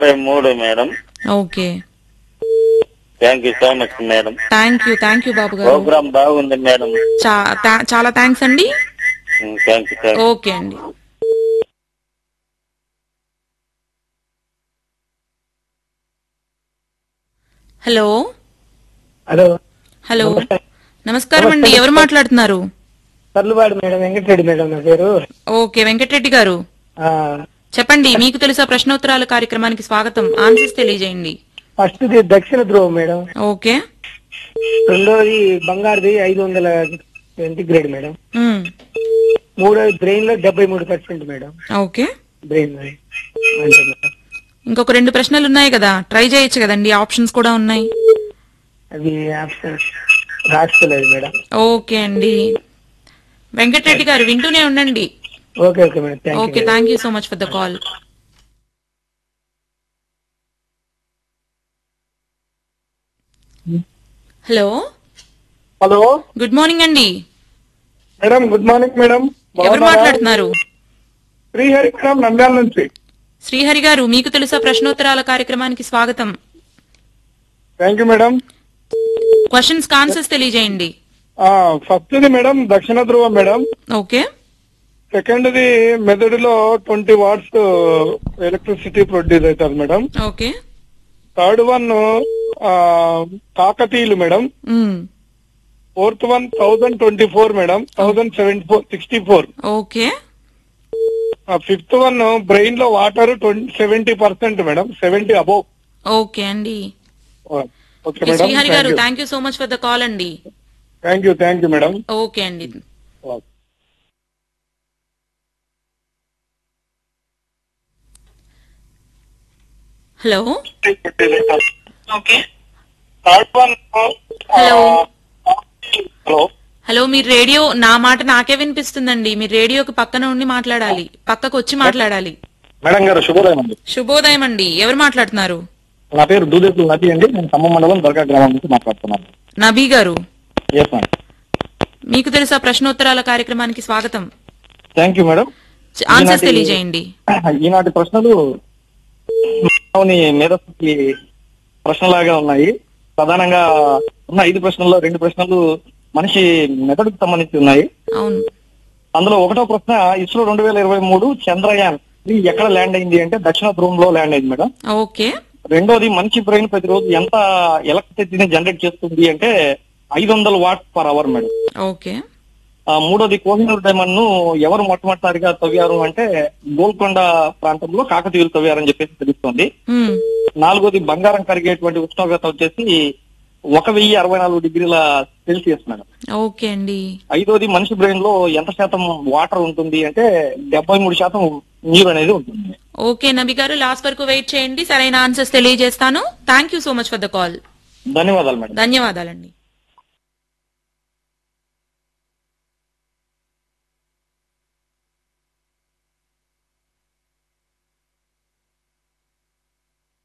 ముప్పై మూడు madam okay thank you so much madam thank you thank you Babu గారు programme బాగుంది మేడం చా- థా- చాలా థ్యాంక్స్ అండి థ్యాంక్ యూ థ్యాంక్ ఓకే అండి హలో హలో హలో నమస్కారం అండి ఎవరు మాట్లాడుతున్నారు తర్లుబాడు మేడం వెంకటరెడ్డి మేడం నా పేరు ఓకే వెంకటరెడ్డి గారు ఆ, చెప్పండి మీకు తెలుసా ప్రశ్నోత్తరాల కార్యక్రమానికి స్వాగతం ఆన్సర్స్ తెలియజేయండి ఫస్ట్ ది దక్షిణ ధ్రువం మేడం ఓకే రెండోది బంగారుది ఐదు వందల సెంటిగ్రేడ్ మేడం మ్మ్. మూడోది బ్రెయిన్ లో డెబ్బై మూడు పర్సెంట్ మేడం ఓకే బ్రెయిన్ లో అంతే మేడం ఇంకొక రెండు ప్రశ్నలు ఉన్నాయి కదా ట్రై చేయొచ్చు కదండి ఆప్షన్స్ కూడా ఉన్నాయి అది ఆప్షన్ రాసుకోలేదు మేడం ఓకే అండి వెంకటరెడ్డి గారు వింటూనే ఉండండి okay okay madam thank okay you thank you so much for the call hello hello good morning అండి మేడం గుడ్ మార్నింగ్ మేడం ఎవరు మాట్లాడుతున్నారు శ్రీహరి మేడం నంద్యాల నుంచి శ్రీహరి గారు మీకు తెలుసా ప్రశ్నోత్తరాల కార్యక్రమానికి స్వాగతం thank you madam questions answers తెలియజేయండి ఫస్ట్ ది మేడం దక్షిణ ధ్రువం మేడం ఓకే సెకండ్ ది మెదడులో ట్వంటీ వాట్స్ ఎలక్ట్రిసిటీ ప్రొడ్యూస్ అవుతుంది మేడం ఓకే థర్డ్ వన్ కాకతీయులు madam hmm. Fourth one thousand twenty four madam thousand seventy four sixty four okay fifth one brain లో water twenty seventy percent madam seventy above okay అండి okay madam Srihari గారు thank you so much for the call అండి thank you thank you madam okay అండి hello third one hello hello hello మీ radio నా మాట నాకే వినిపిస్తుందండి మీరు రేడియోకి పక్కన ఉండి మాట్లాడాలి పక్కకు వచ్చి మాట్లాడాలి మేడం గారు శుభోదయం అండి శుభోదయం అండి ఎవరు మాట్లాడుతున్నారు నా పేరు దూదేపుల నది అండి నేను ఖమ్మం మండలం దర్గా గ్రామం నుంచి మాట్లాడుతున్నాను నబీ గారు ఎస్ మేడం మీకు తెలుసా ప్రశ్నోత్తరాల కార్యక్రమానికి స్వాగతం థ్యాంక్ యూ మేడం ఆన్సర్స్ ఈనాటి- తెలియజేయండి ఈనాటి ప్రశ్నలు మానవుని మేధస్సుకి ప్రశ్నలాగా ఉన్నాయి ప్రధానంగా ఉన్న ఐదు ప్రశ్నల్లో రెండు ప్రశ్నలు మనిషి మెదడుకు సంబంధించి ఉన్నాయి అవును అందులో ఒకటో ప్రశ్న ఇస్రో రెండు వేల ఇరవై మూడు చంద్రయాన్ ఇది ఎక్కడ ల్యాండ్ అయింది అంటే దక్షిణ ధ్రువంలో ల్యాండ్ అయింది మేడం ఓకే రెండోది మనిషి బ్రెయిన్ ప్రతిరోజు ఎంత ఎలక్ట్రిసిటీని జనరేట్ చేస్తుంది అంటే ఐదు వందల watt per hour madam okay ఆ మూడోది కోహినూర్ డైమండ్ ను ఎవరు మొట్టమొదటిసారిగా తవ్వారు అంటే గోల్కొండ ప్రాంతంలో కాకతీయులు తవ్వారని చెప్పేసి తెలుస్తోంది మ్మ్. నాలుగోది బంగారం కరిగేటువంటి ఉష్ణోగ్రత వచ్చేసి ఒక వెయ్యి అరవై నాలుగు డిగ్రీల సెల్సియస్ మేడం ఓకే అండి ఐదోది మనిషి బ్రెయిన్ లో ఎంత శాతం వాటర్ ఉంటుంది అంటే డెబ్బై మూడు శాతం నీరు అనేది ఉంటుంది ఓకే నబీ గారు లాస్ట్ వరకు వెయిట్ చేయండి సరైన ఆన్సర్స్ తెలియజేస్తాను thank you so much for the call ధన్యవాదాలు మేడం ధన్యవాదాలండి